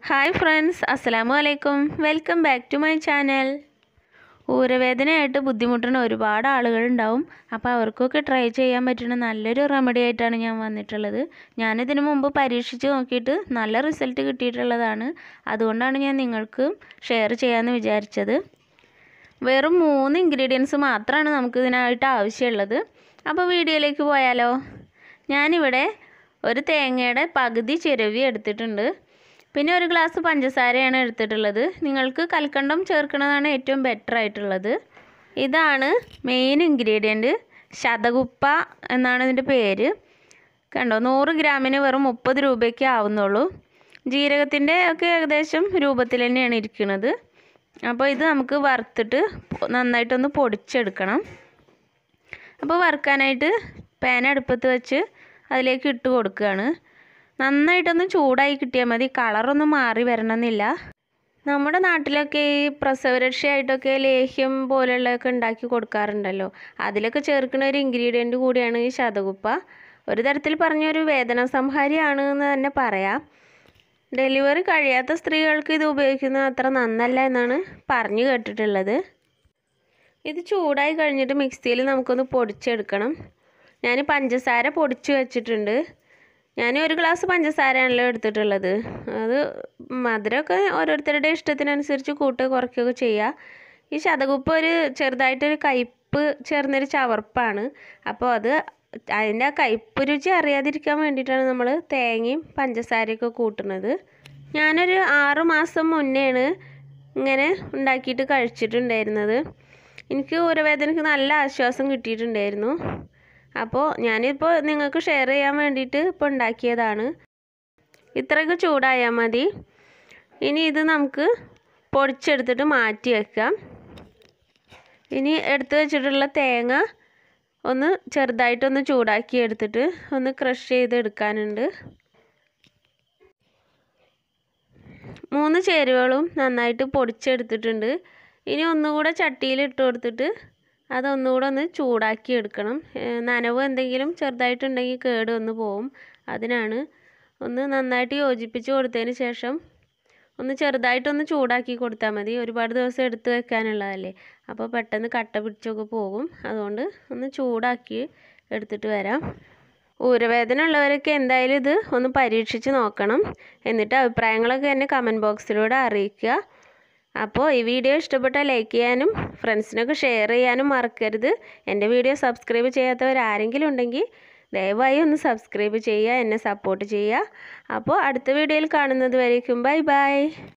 hi friends അസ്സലാമു അലൈക്കും welcome back to my channel ഊരവേദനയായിട്ട് ബുദ്ധിമുട്ടുന്ന ഒരുപാട് ആളുകളുണ്ടാവും അപ്പോൾ അവർക്കൊക്കെ ട്രൈ ചെയ്യാൻ പറ്റുന്ന നല്ലൊരു റെമഡി ആയിട്ടാണ് ഞാൻ വന്നിട്ടുള്ളത് ഞാനിതിനു മുമ്പ് പരീക്ഷിച്ച് നോക്കിയിട്ട് നല്ല റിസൾട്ട് കിട്ടിയിട്ടുള്ളതാണ് അതുകൊണ്ടാണ് ഞാൻ നിങ്ങൾക്ക് ഷെയർ ചെയ്യാമെന്ന് വിചാരിച്ചത് വെറും മൂന്ന് ഇൻഗ്രീഡിയൻസ് മാത്രമാണ് നമുക്ക് ഇതിനായിട്ട് ആവശ്യമുള്ളത് അപ്പോൾ വീഡിയോയിലേക്ക് പോയാലോ ഞാനിവിടെ ഒരു തേങ്ങയുടെ പകുതി ചിരവി എടുത്തിട്ടുണ്ട് പിന്നെ ഒരു ഗ്ലാസ് പഞ്ചസാരയാണ് എടുത്തിട്ടുള്ളത് നിങ്ങൾക്ക് കൽക്കണ്ടം ചേർക്കുന്നതാണ് ഏറ്റവും ബെറ്റർ ആയിട്ടുള്ളത് ഇതാണ് മെയിൻ ഇൻഗ്രീഡിയൻറ്റ് ശതകുപ്പ എന്നാണ് ഇതിൻ്റെ പേര് കണ്ടോ നൂറ് ഗ്രാമിന് വെറും മുപ്പത് രൂപയ്ക്ക് ആവുന്നുള്ളൂ ജീരകത്തിൻ്റെ ഒക്കെ ഏകദേശം രൂപത്തിൽ തന്നെയാണ് ഇരിക്കുന്നത് അപ്പോൾ ഇത് നമുക്ക് വറുത്തിട്ട് നന്നായിട്ടൊന്ന് പൊടിച്ചെടുക്കണം അപ്പോൾ വറുക്കാനായിട്ട് പാൻ അടുപ്പത്ത് വെച്ച് അതിലേക്ക് ഇട്ട് കൊടുക്കുകയാണ് നന്നായിട്ടൊന്ന് ചൂടായി കിട്ടിയാൽ മതി കളറൊന്നും മാറി വരണമെന്നില്ല നമ്മുടെ നാട്ടിലൊക്കെ ഈ പ്രസവരക്ഷയായിട്ടൊക്കെ ലേഹ്യം പോലെയുള്ളതൊക്കെ ഉണ്ടാക്കി കൊടുക്കാറുണ്ടല്ലോ അതിലൊക്കെ ചേർക്കുന്ന ഒരു ഇൻഗ്രീഡിയൻറ്റ് കൂടിയാണ് ഈ ശതകുപ്പ ഒരു തരത്തിൽ പറഞ്ഞൊരു വേദന സംഹാരിയാണ് എന്ന് തന്നെ പറയാം ഡെലിവറി കഴിയാത്ത സ്ത്രീകൾക്ക് ഇത് ഉപയോഗിക്കുന്നത് അത്ര നന്നല്ല എന്നാണ് പറഞ്ഞു കേട്ടിട്ടുള്ളത് ഇത് ചൂടായി കഴിഞ്ഞിട്ട് മിക്സിയിൽ നമുക്കൊന്ന് പൊടിച്ചെടുക്കണം ഞാൻ പഞ്ചസാര പൊടിച്ച് വെച്ചിട്ടുണ്ട് ഞാൻ ഒരു ഗ്ലാസ് പഞ്ചസാരയാണല്ലോ എടുത്തിട്ടുള്ളത് അത് മധുരമൊക്കെ ഓരോരുത്തരുടെ ഇഷ്ടത്തിനനുസരിച്ച് കൂട്ടുക കുറയ്ക്കുകയൊക്കെ ചെയ്യുക ഈ ശതകുപ്പ് ഒരു ചെറുതായിട്ടൊരു കയ്പ്പ് ചേർന്നൊരു ചവർപ്പാണ് അപ്പോൾ അത് അതിൻ്റെ ആ കയ്പ്പ് രുചി അറിയാതിരിക്കാൻ വേണ്ടിയിട്ടാണ് നമ്മൾ തേങ്ങയും പഞ്ചസാരയൊക്കെ കൂട്ടുന്നത് ഞാനൊരു ആറ് മാസം മുന്നെയാണ് ഇങ്ങനെ ഉണ്ടാക്കിയിട്ട് കഴിച്ചിട്ടുണ്ടായിരുന്നത് എനിക്ക് ഊരവേദനയ്ക്ക് നല്ല ആശ്വാസം കിട്ടിയിട്ടുണ്ടായിരുന്നു അപ്പോൾ ഞാനിപ്പോൾ നിങ്ങൾക്ക് ഷെയർ ചെയ്യാൻ വേണ്ടിയിട്ട് ഇപ്പോൾ ഉണ്ടാക്കിയതാണ് ഇത്രയൊക്കെ ചൂടായാൽ മതി ഇനി ഇത് നമുക്ക് പൊടിച്ചെടുത്തിട്ട് മാറ്റി വെക്കാം ഇനി എടുത്തു വെച്ചിട്ടുള്ള തേങ്ങ ഒന്ന് ചെറുതായിട്ടൊന്ന് ചൂടാക്കി എടുത്തിട്ട് ഒന്ന് ക്രഷ് ചെയ്ത് എടുക്കാനുണ്ട് മൂന്ന് ചേരുവകളും നന്നായിട്ട് പൊടിച്ചെടുത്തിട്ടുണ്ട് ഇനി ഒന്നുകൂടെ ചട്ടിയിൽ ഇട്ട് കൊടുത്തിട്ട് അതൊന്നുകൂടെ ഒന്ന് ചൂടാക്കി എടുക്കണം നനവ് എന്തെങ്കിലും ചെറുതായിട്ടുണ്ടെങ്കിൽ കേട് വന്ന് പോവും അതിനാണ് ഒന്ന് നന്നായിട്ട് യോജിപ്പിച്ച് കൊടുത്തതിന് ശേഷം ഒന്ന് ചെറുതായിട്ടൊന്ന് ചൂടാക്കി കൊടുത്താൽ മതി ഒരുപാട് ദിവസം എടുത്ത് വെക്കാനുള്ളതല്ലേ അപ്പോൾ പെട്ടെന്ന് കട്ട പിടിച്ചൊക്കെ പോകും അതുകൊണ്ട് ഒന്ന് ചൂടാക്കി എടുത്തിട്ട് വരാം ഊരവേദന ഉള്ളവരൊക്കെ എന്തായാലും ഇത് ഒന്ന് പരീക്ഷിച്ച് നോക്കണം എന്നിട്ട് അഭിപ്രായങ്ങളൊക്കെ എന്നെ കമൻറ്റ് ബോക്സിലൂടെ അറിയിക്കുക അപ്പോൾ ഈ വീഡിയോ ഇഷ്ടപ്പെട്ടാൽ ലൈക്ക് ചെയ്യാനും ഫ്രണ്ട്സിനൊക്കെ ഷെയർ ചെയ്യാനും മറക്കരുത് എൻ്റെ വീഡിയോ സബ്സ്ക്രൈബ് ചെയ്യാത്തവർ ആരെങ്കിലും ഉണ്ടെങ്കിൽ ദയവായി ഒന്ന് സബ്സ്ക്രൈബ് ചെയ്യുക എന്നെ സപ്പോർട്ട് ചെയ്യുക അപ്പോൾ അടുത്ത വീഡിയോയിൽ കാണുന്നത് വരേക്കും ബൈ ബൈ